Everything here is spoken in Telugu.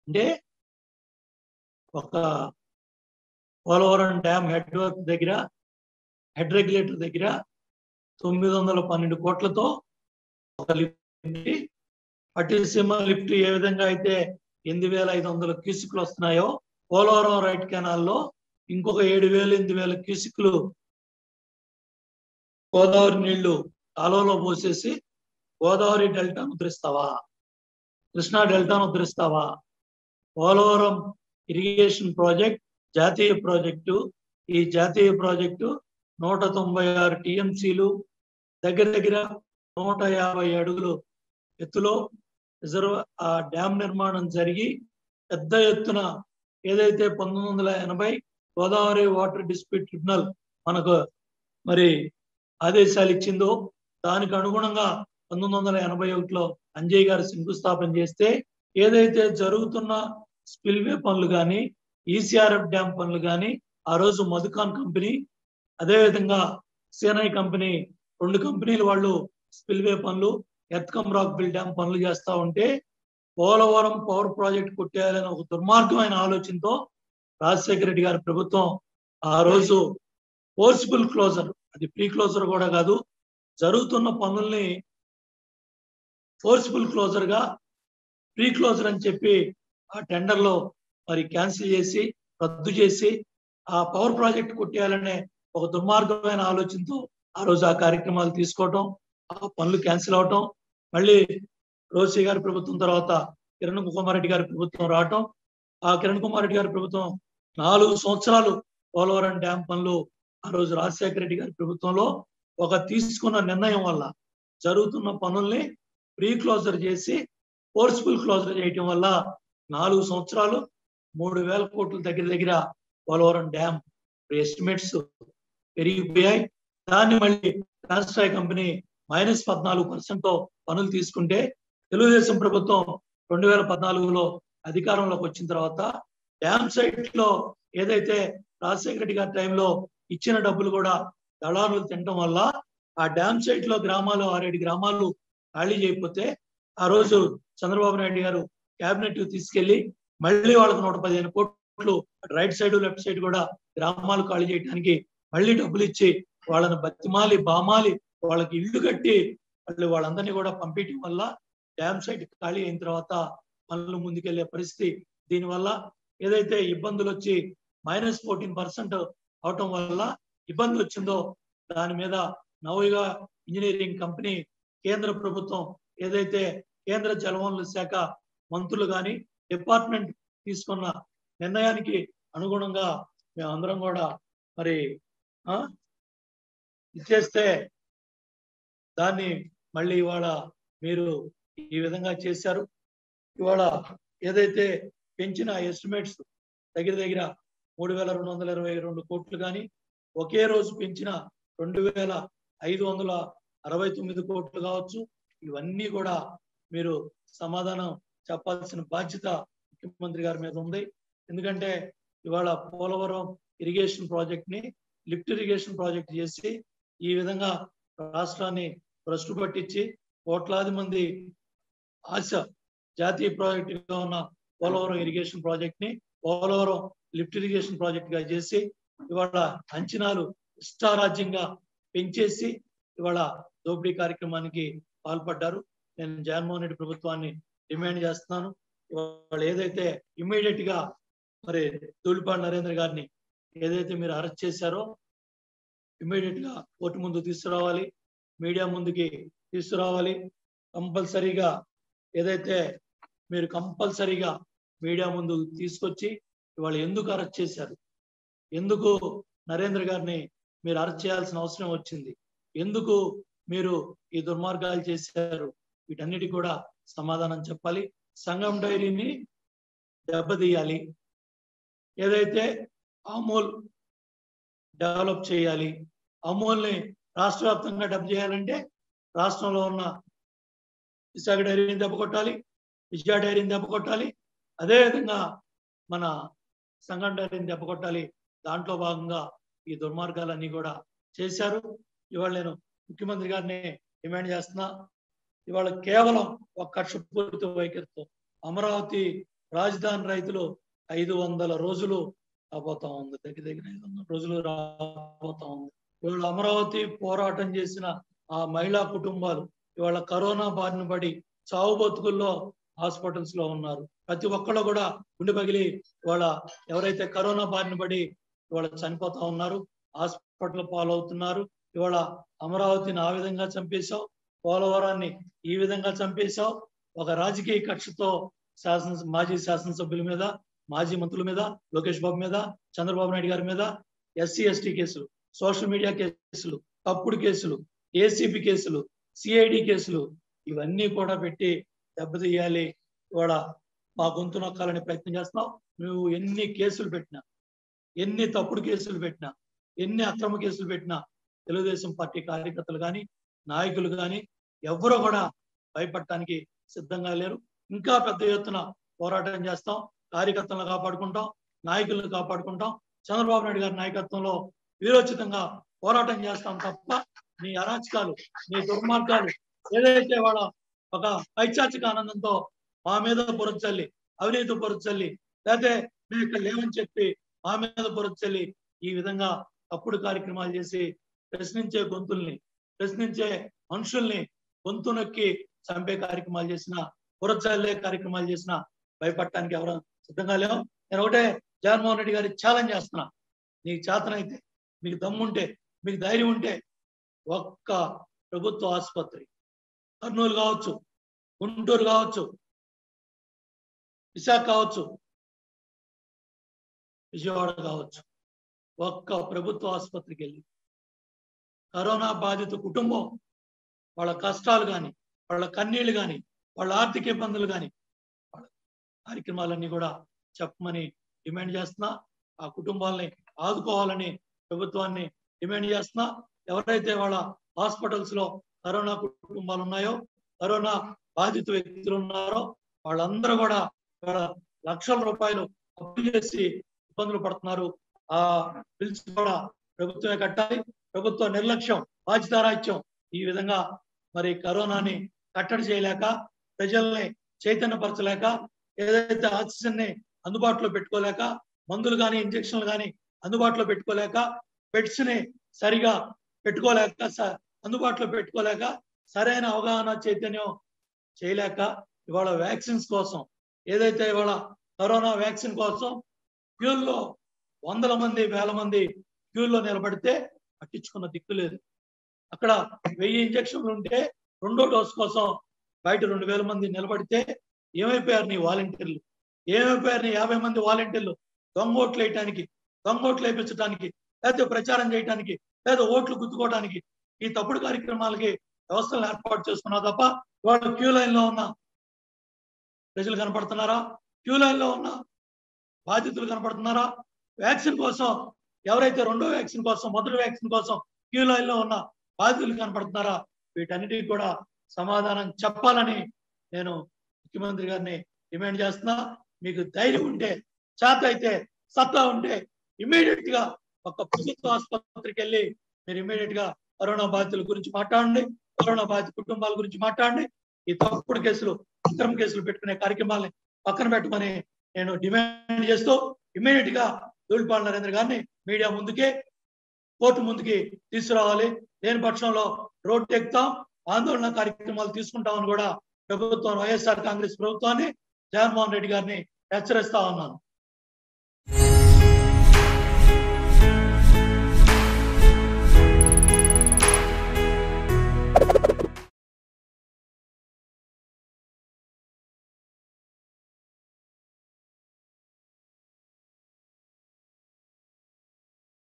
అంటే ఒక పోలవరం డ్యామ్ హెడ్ వర్క్ దగ్గర హెడ్ రెగ్యులేటర్ దగ్గర తొమ్మిది వందల పన్నెండు కోట్లతో ఒక లిఫ్ట్ పట్టిసీమ లిఫ్ట్ ఏ విధంగా అయితే ఎనిమిది వేల ఐదు వందల క్యూసిక్లు వస్తున్నాయో పోలవరం రైట్ కెనాల్లో ఇంకొక ఏడు వేలు ఎనిమిది వేల క్యూసిక్లు గోదావరి నీళ్లు కాలువలో పోసేసి గోదావరి డెల్టాను ఉద్ధరిస్తావా కృష్ణా డెల్టాను ఉద్ధరిస్తావా పోలవరం ఇరిగేషన్ ప్రాజెక్ట్ జాతీయ ప్రాజెక్టు ఈ జాతీయ ప్రాజెక్టు నూట తొంభై ఆరు టిఎంసీలు దగ్గర దగ్గర నూట యాభై అడుగులు ఎత్తులో రిజర్వ్ ఆ డ్యామ్ నిర్మాణం జరిగి పెద్ద ఎత్తున ఏదైతే పంతొమ్మిది వందల ఎనభై గోదావరి వాటర్ డిస్ప్యూట్ ట్రిబ్యునల్ మనకు మరి ఆదేశాలు ఇచ్చిందో దానికి అనుగుణంగా పంతొమ్మిది వందల ఎనభై ఒకటిలో అంజయ్ గారు శంకుస్థాపన చేస్తే ఏదైతే జరుగుతున్న స్పిల్వే పనులు కానీ ఈసీఆర్ఎఫ్ డ్యామ్ పనులు కానీ ఆ రోజు మధుకాన్ కంపెనీ అదేవిధంగా సేనై కంపెనీ రెండు కంపెనీలు వాళ్ళు స్పిల్వే పనులు ఎత్కమ్ రాక్ బిల్ డ్యామ్ పనులు చేస్తా ఉంటే పోలవరం పవర్ ప్రాజెక్ట్ కొట్టేయాలని ఒక దుర్మార్గమైన ఆలోచనతో రాజశేఖర రెడ్డి గారి ప్రభుత్వం ఆ రోజు ఫోర్సిబుల్ క్లోజర్ అది ప్రీ క్లోజర్ కూడా కాదు జరుగుతున్న పనుల్ని ఫోర్సిబుల్ క్లోజర్ గా ప్రీ క్లోజర్ అని చెప్పి ఆ టెండర్ లో మరి క్యాన్సిల్ చేసి రద్దు చేసి ఆ పవర్ ప్రాజెక్ట్ కొట్టేయాలనే ఒక దుర్మార్గమైన ఆలోచనతో ఆ రోజు ఆ కార్యక్రమాలు తీసుకోవటం ఆ పనులు క్యాన్సిల్ అవటం మళ్ళీ రోసి గారి ప్రభుత్వం తర్వాత కిరణ్ కుమార్ రెడ్డి గారి ప్రభుత్వం రావటం ఆ కిరణ్ కుమార్ రెడ్డి గారి ప్రభుత్వం నాలుగు సంవత్సరాలు పోలవరం డ్యామ్ పనులు ఆ రోజు రాజశేఖర రెడ్డి గారి ప్రభుత్వంలో ఒక తీసుకున్న నిర్ణయం వల్ల జరుగుతున్న పనుల్ని ప్రీ క్లోజర్ చేసి ఫోర్స్ఫుల్ క్లోజర్ చేయటం వల్ల నాలుగు సంవత్సరాలు మూడు వేల కోట్ల దగ్గర దగ్గర పోలవరం డ్యామ్ ఎస్టిమేట్స్ పెరిగిపోయాయి దాన్ని మళ్ళీ రాష్ట్రాయ కంపెనీ మైనస్ పద్నాలుగు పర్సెంట్ పనులు తీసుకుంటే తెలుగుదేశం ప్రభుత్వం రెండు వేల పద్నాలుగులో అధికారంలోకి వచ్చిన తర్వాత డ్యామ్ సైట్ లో ఏదైతే రాజశేఖర రెడ్డి గారి టైంలో ఇచ్చిన డబ్బులు కూడా దళారులు తినడం వల్ల ఆ డ్యామ్ సైట్ లో గ్రామాలు ఆరేడు గ్రామాలు ఖాళీ చేయకపోతే ఆ రోజు చంద్రబాబు నాయుడు గారు క్యాబినెట్ తీసుకెళ్లి మళ్ళీ వాళ్ళకి నూట పదిహేను కోట్లు రైట్ సైడ్ లెఫ్ట్ సైడ్ కూడా గ్రామాలు ఖాళీ చేయడానికి మళ్ళీ డబ్బులు ఇచ్చి వాళ్ళని బతిమాలి బామాలి వాళ్ళకి ఇల్లు కట్టి వాళ్ళు వాళ్ళందరినీ కూడా పంపించడం వల్ల డ్యామ్ సైట్ ఖాళీ అయిన తర్వాత పనులు ముందుకెళ్లే పరిస్థితి దీనివల్ల ఏదైతే ఇబ్బందులు వచ్చి మైనస్ ఫోర్టీన్ పర్సెంట్ అవటం వల్ల ఇబ్బంది వచ్చిందో దాని మీద నవయుగ ఇంజనీరింగ్ కంపెనీ కేంద్ర ప్రభుత్వం ఏదైతే కేంద్ర జలవనరుల శాఖ మంత్రులు కానీ డిపార్ట్మెంట్ తీసుకున్న నిర్ణయానికి అనుగుణంగా మేమందరం కూడా మరి ఆ ఇచ్చేస్తే దాన్ని మళ్ళీ ఇవాళ మీరు ఈ విధంగా చేశారు ఇవాళ ఏదైతే పెంచిన ఎస్టిమేట్స్ దగ్గర దగ్గర మూడు వేల రెండు వందల ఇరవై రెండు కోట్లు కానీ ఒకే రోజు పెంచిన రెండు వేల ఐదు వందల అరవై తొమ్మిది కోట్లు కావచ్చు ఇవన్నీ కూడా మీరు సమాధానం చెప్పాల్సిన బాధ్యత ముఖ్యమంత్రి గారి మీద ఉంది ఎందుకంటే ఇవాళ పోలవరం ఇరిగేషన్ ప్రాజెక్ట్ ని లిఫ్ట్ ఇరిగేషన్ ప్రాజెక్ట్ చేసి ఈ విధంగా రాష్ట్రాన్ని భ్రష్టు పట్టించి కోట్లాది మంది ఆశ జాతీయ ప్రాజెక్ట్ గా ఉన్న పోలవరం ఇరిగేషన్ ప్రాజెక్ట్ ని పోలవరం లిఫ్ట్ ఇరిగేషన్ ప్రాజెక్ట్ గా చేసి ఇవాళ అంచనాలు ఇష్టారాజ్యంగా పెంచేసి ఇవాళ దోపిడీ కార్యక్రమానికి పాల్పడ్డారు నేను జగన్మోహన్ రెడ్డి ప్రభుత్వాన్ని డిమాండ్ చేస్తున్నాను ఇవాళ ఏదైతే ఇమ్మీడియట్ గా మరి తూలిపాడు నరేంద్ర గారిని ఏదైతే మీరు అరెస్ట్ చేశారో ఇమ్మీడియట్ గా కోర్టు ముందు తీసుకురావాలి మీడియా ముందుకి తీసుకురావాలి కంపల్సరీగా ఏదైతే మీరు కంపల్సరీగా మీడియా ముందు తీసుకొచ్చి ఇవాళ ఎందుకు అరెస్ట్ చేశారు ఎందుకు నరేంద్ర గారిని మీరు అరెస్ట్ చేయాల్సిన అవసరం వచ్చింది ఎందుకు మీరు ఈ దుర్మార్గాలు చేశారు వీటన్నిటి కూడా సమాధానం చెప్పాలి సంఘం డైరీని దెబ్బతీయాలి ఏదైతే అమూల్ డెవలప్ చేయాలి అమూల్ని రాష్ట్ర వ్యాప్తంగా డబ్బు చేయాలంటే రాష్ట్రంలో ఉన్న విశాఖ డైరీని దెబ్బ కొట్టాలి విజయ డైరీని దెబ్బ కొట్టాలి అదేవిధంగా మన సంఘం డైరీని దెబ్బ కొట్టాలి దాంట్లో భాగంగా ఈ దుర్మార్గాలన్నీ కూడా చేశారు ఇవాళ నేను ముఖ్యమంత్రి గారిని డిమాండ్ చేస్తున్నా ఇవాళ కేవలం ఒక కక్షపూరిత వైఖరితో అమరావతి రాజధాని రైతులు ఐదు వందల రోజులు రాబోతా ఉంది దగ్గర దగ్గర ఐదు వందల రోజులు రాబోతా ఉంది ఇవాళ అమరావతి పోరాటం చేసిన ఆ మహిళా కుటుంబాలు ఇవాళ కరోనా బారిన పడి చావు బతుకుల్లో హాస్పిటల్స్ లో ఉన్నారు ప్రతి ఒక్కళ్ళు కూడా గుండె పగిలి ఇవాళ ఎవరైతే కరోనా బారిన పడి ఇవాళ చనిపోతా ఉన్నారు హాస్పిటల్ పాలవుతున్నారు ఇవాళ అమరావతిని ఆ విధంగా చంపేశావు పోలవరాన్ని ఈ విధంగా చంపేశావు ఒక రాజకీయ కక్షతో శాసన మాజీ శాసనసభ్యుల మీద మాజీ మంత్రుల మీద లోకేష్ బాబు మీద చంద్రబాబు నాయుడు గారి మీద ఎస్సీ ఎస్టీ కేసులు సోషల్ మీడియా కేసులు తప్పుడు కేసులు ఏసీబీ కేసులు సిఐడి కేసులు ఇవన్నీ కూడా పెట్టి దెబ్బతీయాలి ఇవాళ మా గొంతు నొక్కాలని ప్రయత్నం చేస్తున్నావు నువ్వు ఎన్ని కేసులు పెట్టినా ఎన్ని తప్పుడు కేసులు పెట్టినా ఎన్ని అక్రమ కేసులు పెట్టినా తెలుగుదేశం పార్టీ కార్యకర్తలు కానీ నాయకులు కానీ ఎవరో కూడా భయపడటానికి సిద్ధంగా లేరు ఇంకా పెద్ద ఎత్తున పోరాటం చేస్తాం కార్యకర్తలను కాపాడుకుంటాం నాయకులను కాపాడుకుంటాం చంద్రబాబు నాయుడు గారి నాయకత్వంలో వీరోచితంగా పోరాటం చేస్తాం తప్ప నీ అరాచకాలు నీ దుర్మార్గాలు ఏదైతే వాళ్ళ ఒక పైచాచిక ఆనందంతో మా మీద పొరచల్లి అవినీతి పొరచల్లి లేకపోతే మేము ఇక్కడ లేవని చెప్పి మా మీద పొరచల్లి ఈ విధంగా తప్పుడు కార్యక్రమాలు చేసి ప్రశ్నించే గొంతుల్ని ప్రశ్నించే మనుషుల్ని గొంతు నొక్కి చంపే కార్యక్రమాలు చేసిన పురచల్లే కార్యక్రమాలు చేసిన భయపడటానికి ఎవరు సిద్ధంగా లేవు నేను ఒకటే జగన్మోహన్ రెడ్డి గారికి ఛాలెంజ్ చేస్తున్నా నీకు చేతనైతే మీకు దమ్ముంటే మీకు ధైర్యం ఉంటే ఒక్క ప్రభుత్వ ఆసుపత్రి కర్నూలు కావచ్చు గుంటూరు కావచ్చు విశాఖ కావచ్చు విజయవాడ కావచ్చు ఒక్క ప్రభుత్వ ఆసుపత్రికి వెళ్ళి కరోనా బాధిత కుటుంబం వాళ్ళ కష్టాలు కానీ వాళ్ళ కన్నీళ్లు కానీ వాళ్ళ ఆర్థిక ఇబ్బందులు కానీ వాళ్ళ కార్యక్రమాలన్నీ కూడా చెప్పమని డిమాండ్ చేస్తున్నా ఆ కుటుంబాలని ఆదుకోవాలని ప్రభుత్వాన్ని డిమాండ్ చేస్తున్నా ఎవరైతే వాళ్ళ హాస్పిటల్స్ లో కరోనా కుటుంబాలు ఉన్నాయో కరోనా బాధిత వ్యక్తులు ఉన్నారో వాళ్ళందరూ కూడా వాళ్ళ లక్షల రూపాయలు అప్పు చేసి ఇబ్బందులు పడుతున్నారు ఆ బిల్స్ కూడా ప్రభుత్వమే కట్టాలి ప్రభుత్వ నిర్లక్ష్యం బాధ్యతారాహిత్యం ఈ విధంగా మరి కరోనాని కట్టడి చేయలేక ప్రజల్ని చైతన్యపరచలేక ఏదైతే ఆక్సిజన్ ని అందుబాటులో పెట్టుకోలేక మందులు కానీ ఇంజక్షన్లు కానీ అందుబాటులో పెట్టుకోలేక బెడ్స్ ని సరిగా పెట్టుకోలేక స- అందుబాటులో పెట్టుకోలేక సరైన అవగాహన చైతన్యం చేయలేక ఇవాళ వ్యాక్సిన్స్ కోసం ఏదైతే ఇవాళ కరోనా వ్యాక్సిన్ కోసం క్యూల్లో వందల మంది వేల మంది క్యూల్లో నిలబడితే పట్టించుకున్న దిక్కు లేదు అక్కడ వెయ్యి ఇంజక్షన్లు ఉంటే రెండో డోస్ కోసం బయట రెండు వేల మంది నిలబడితే ఏమైపోయారు నీ వాలంటీర్లు ఏమైపోయారు నీ యాభై మంది వాలంటీర్లు దొంగ ఓట్లు వేయటానికి దొంగ ఓట్లు వేయించడానికి లేకపోతే ప్రచారం చేయడానికి లేదా ఓట్లు గుద్దుకోవడానికి ఈ తప్పుడు కార్యక్రమాలకి వ్యవస్థలను ఏర్పాటు చేసుకున్నావు తప్ప వాళ్ళు క్యూ లైన్ లో ఉన్న ప్రజలు కనపడుతున్నారా క్యూ లైన్ లో ఉన్న బాధితులు కనపడుతున్నారా వ్యాక్సిన్ కోసం ఎవరైతే రెండో వ్యాక్సిన్ కోసం మొదటి వ్యాక్సిన్ కోసం క్యూ లైన్ లో ఉన్న బాధితులు కనపడుతున్నారా వీటన్నిటికీ కూడా సమాధానం చెప్పాలని నేను ముఖ్యమంత్రి గారిని డిమాండ్ చేస్తున్నా మీకు ధైర్యం ఉంటే చేత అయితే సత్తా ఉంటే ఇమీడియట్ గా ఒక ప్రభుత్వ ఆసుపత్రికి వెళ్ళి మీరు ఇమీడియట్ గా కరోనా బాధితుల గురించి మాట్లాడండి కరోనా బాధిత కుటుంబాల గురించి మాట్లాడండి ఈ తప్పుడు కేసులు అక్రమ కేసులు పెట్టుకునే కార్యక్రమాలని పక్కన పెట్టమని నేను డిమాండ్ చేస్తూ ఇమీడియట్ గా దూడిపాల నరేంద్ర గారిని మీడియా ముందుకే కోర్టు ముందుకి తీసుకురావాలి లేని పక్షంలో రోడ్డు ఎక్కుతాం ఆందోళన కార్యక్రమాలు తీసుకుంటామని కూడా ప్రభుత్వం వైఎస్ఆర్ కాంగ్రెస్ ప్రభుత్వాన్ని జగన్మోహన్ రెడ్డి గారిని హెచ్చరిస్తా ఉన్నాను